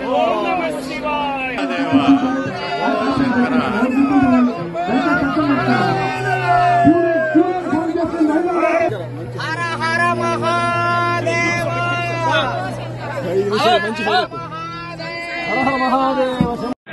ఓం నమః శివాయ హర హర మహాదేవ హర మహాదేవ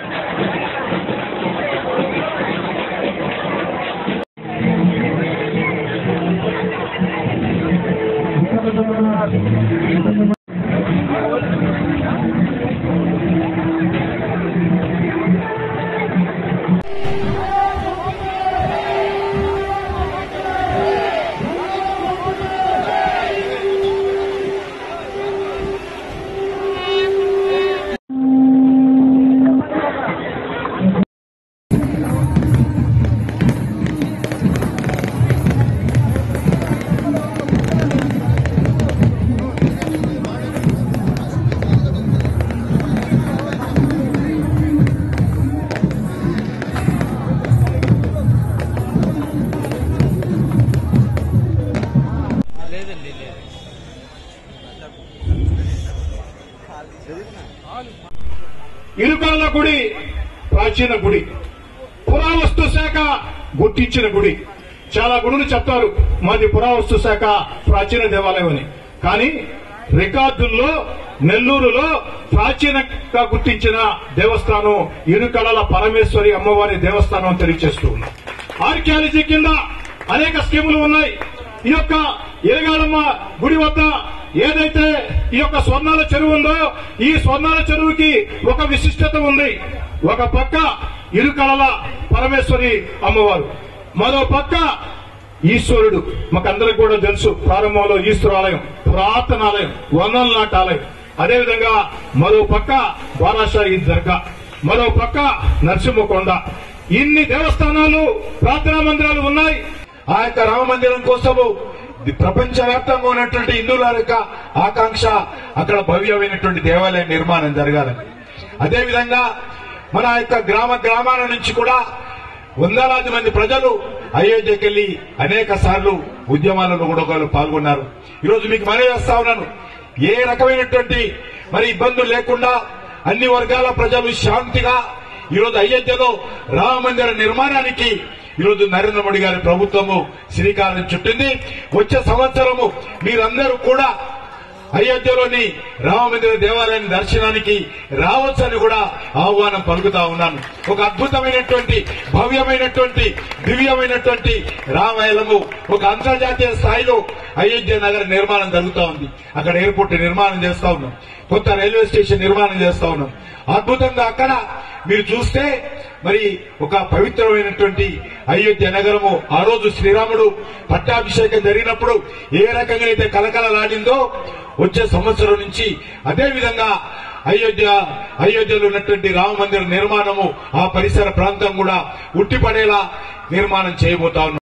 ఇరుకల గుడి ప్రాచీన గుడి పురావస్తు శాఖ గుర్తించిన గుడి చాలా గుడులు చెప్తారు మాది పురావస్తు శాఖ ప్రాచీన దేవాలయం అని కానీ రికార్డుల్లో నెల్లూరులో ప్రాచీనంగా గుర్తించిన దేవస్థానం ఇరుకళల పరమేశ్వరి అమ్మవారి దేవస్థానం అని తెలియజేస్తూ ఉన్నాం ఆర్కియాలజీ కింద అనేక స్కీములు ఉన్నాయి ఈ యొక్క ఇరగాళమ్మ గుడి వద్ద ఏదైతే ఈ యొక్క స్వర్ణాల చెరువు ఉందో ఈ స్వర్ణాల చెరువుకి ఒక విశిష్టత ఉంది ఒక పక్క ఇరుకళల పరమేశ్వరి అమ్మవారు మరో పక్క ఈశ్వరుడు మాకందరికి కూడా తెలుసు ప్రారంభంలో ఈశ్వరాలయం పురాతన ఆలయం వందల నాటి ఆలయం అదేవిధంగా మరో పక్క బారాషాయి దర్గా మరో పక్క నరసింహకొండ ఇన్ని దేవస్థానాలు ప్రార్థనా మందిరాలు ఉన్నాయి ఆ యొక్క రామ మందిరం కోసము ప్రపంచవ్యాప్తంగా ఉన్నటువంటి హిందువుల యొక్క ఆకాంక్ష అక్కడ భవ్యమైనటువంటి దేవాలయ నిర్మాణం జరగాలని అదేవిధంగా మన యొక్క గ్రామ గ్రామాల నుంచి కూడా వందలాది మంది ప్రజలు అయోధ్యకెళ్లి అనేక సార్లు ఉద్యమాలలో కూడా ఒకరు పాల్గొన్నారు ఈరోజు మీకు మనవి చేస్తా ఉన్నాను ఏ రకమైనటువంటి మరి ఇబ్బందులు లేకుండా అన్ని వర్గాల ప్రజలు శాంతిగా ఈరోజు అయోధ్యలో రామ మందిర నిర్మాణానికి ఈరోజు నరేంద్ర మోడీ గారి ప్రభుత్వము శ్రీకారం చుట్టింది వచ్చే సంవత్సరము మీరందరూ కూడా అయోధ్యలోని రామమందిర దేవాలయాన్ని దర్శనానికి రావచ్చని కూడా ఆహ్వానం పలుకుతా ఉన్నాను ఒక అద్భుతమైనటువంటి భవ్యమైనటువంటి దివ్యమైనటువంటి రామాయణము ఒక అంతర్జాతీయ స్థాయిలో అయోధ్య నగర నిర్మాణం జరుగుతా ఉంది అక్కడ ఎయిర్పోర్ట్ నిర్మాణం చేస్తా ఉన్నాం కొత్త రైల్వే స్టేషన్ నిర్మాణం చేస్తా ఉన్నాం అద్భుతంగా అక్కడ మీరు చూస్తే మరి ఒక పవిత్రమైనటువంటి అయోధ్య నగరము ఆ రోజు శ్రీరాముడు పట్టాభిషేకం జరిగినప్పుడు ఏ రకంగా అయితే కలకలలాడిందో వచ్చే సంవత్సరం నుంచి అదే విధంగా అయోధ్య అయోధ్యలో ఉన్నటువంటి రామ మందిర నిర్మాణము ఆ పరిసర ప్రాంతం కూడా ఉట్టిపడేలా నిర్మాణం చేయబోతా ఉన్నాం